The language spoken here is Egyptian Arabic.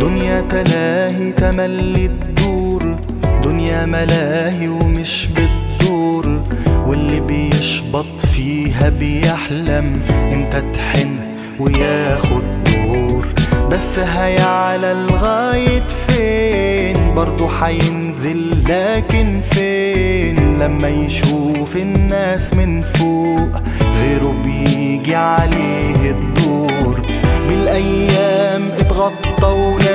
دنيا تلاهي تملي الدور دنيا ملاهي ومش بتدور واللي بيشبط فيها بيحلم امتى تحن وياخد دور بس هيعلى لغاية فين برضو حينزل لكن فين لما يشوف الناس من فوق غيره بيجي عليه الدور بالأيام اتغطى ونام